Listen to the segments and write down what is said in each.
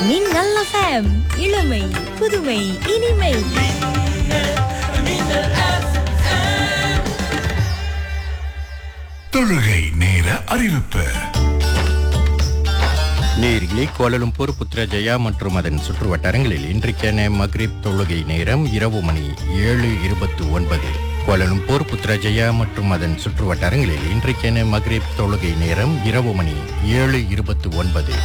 நீங்கள் FM இளமை புதுமை இனிமை தொழுகை நேர அறிவிப்பு நேரிலே கோலலும்பூர் புத்ரஜயா மற்றும் அதன் சுற்று வட்டாரங்களில் இன்றைக்கான மக்ரிப் தொழுகை நேரம் இரவு மணி ஏழு இருபத்து ஒன்பது கோலலும்பூர் புத்ரஜயா மற்றும் அதன் சுற்று வட்டாரங்களில் இன்றைக்கான மக்ரிப் தொழுகை நேரம் இரவு மணி ஏழு இருபத்து ஒன்பது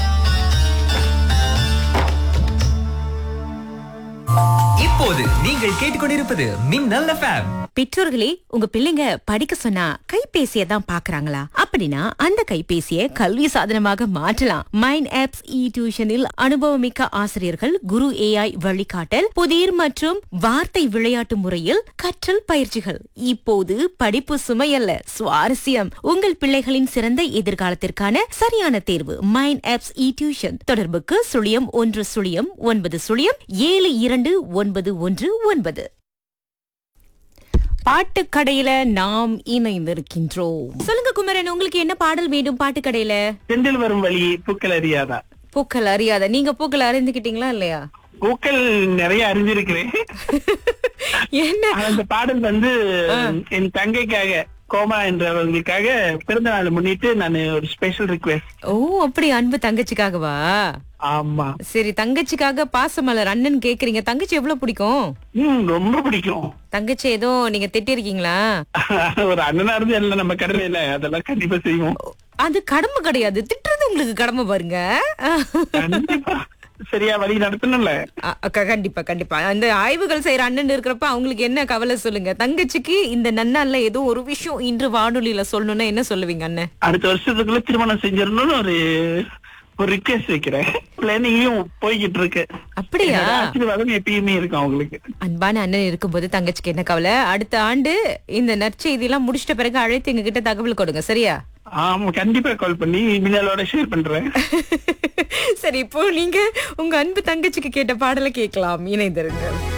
இப்போது நீங்கள் கேட்டுக்கொண்டிருப்பது மின்னல் எஃப்எம் பெற்றோர்களே உங்க பிள்ளைங்க படிக்க சொன்னா கைபேசியை தான் பாக்குறாங்களா அப்படின்னா அந்த கைபேசியை கல்வி சாதனமாக மாற்றலாம் மைண்ட் ஆப்ஸ் இ டியூஷனில் அனுபவமிக்க ஆசிரியர்கள் குரு ஏஐ வழிகாட்டல் புதிர் மற்றும் வார்த்தை விளையாட்டு முறையில் கற்றல் பயிற்சிகள் இப்போது படிப்பு சுமையல்ல சுவாரஸ்யம் உங்கள் பிள்ளைகளின் சிறந்த எதிர்காலத்திற்கான சரியான தேர்வு மைண்ட் ஆப்ஸ் இ டியூஷன் தொடர்புக்கு சுழியம் ஒன்று சுழியம் ஒன்பது சுழியம் ஏழு இரண்டு ஒன்பது ஒன்று ஒன்பது பாட்டு கடையில நாம் இணைந்திருக்கின்றோம் சொல்லுங்க குமரன் உங்களுக்கு என்ன பாடல் வேண்டும் பாட்டு கடையில செந்தில் வரும் வழி பூக்கள் அறியாதா பூக்கள் அறியாத நீங்க பூக்கள் அறிந்துகிட்டீங்களா இல்லையா பூக்கள் நிறைய அறிஞ்சிருக்கிறேன் என்ன ஆனா இந்த பாடல் வந்து என் தங்கைக்காக கோமா என்றவங்களுக்காக பிறந்த நாள் முன்னிட்டு நான் ஒரு ஸ்பெஷல் ரிக்வெஸ்ட் ஓ அப்படி அன்பு தங்கச்சிக்காகவா ஆமா சரி தங்கச்சிக்காக பாசமலர் அண்ணன் கேக்குறீங்க தங்கச்சி எவ்வளவு பிடிக்கும் ம் ரொம்ப பிடிக்கும் தங்கச்சி ஏதோ நீங்க திட்டிருக்கீங்களா ஒரு அண்ணனா இருந்து எல்லாம் நம்ம கடமையில அதெல்லாம் கண்டிப்பா செய்வோம் அது கடமை கிடையாது திட்டுறது உங்களுக்கு கடமை பாருங்க கண்டிப்பா சரியா வழி நடத்தணும்ல அ- அக்கா, கண்டிப்பா கண்டிப்பா அந்த ஆய்வுகள் செய்யற அண்ணன் இருக்கிறப்ப அவங்களுக்கு என்ன கவலை சொல்லுங்க தங்கச்சிக்கு இந்த நன்னாள்ல ஏதோ ஒரு விஷயம் இன்று வானொலியில சொல்லணும்னா என்ன சொல்லுவீங்க அண்ணன் அடுத்த வருஷத்துக்குள்ள திருமணம் செஞ்சிடணும்னு ஒரு ஒரு ரிக்வெஸ்ட் வைக்கிறேன் பிளானிங்கும் போய்கிட்டு இருக்கு அப்படியா என்னோட ஆசீர்வாதம் எப்பயுமே இருக்கும் அவங்களுக்கு அன்பான அண்ணன் இருக்கும்போது தங்கச்சிக்கு என்ன கவலை அடுத்த ஆண்டு இந்த நற்செய்தி எல்லாம் முடிச்சிட்ட பிறகு அழைத்து எங்க கிட்ட தகவல் கொடுங்க சரியா ஆமா கண்டிப்பா கால் பண்ணி மின்னலோட ஷேர் பண்றேன் சரி இப்போ நீங்க உங்க அன்பு தங்கச்சிக்கு கேட்ட பாடலை கேட்கலாம் இணைந்திருங்கள்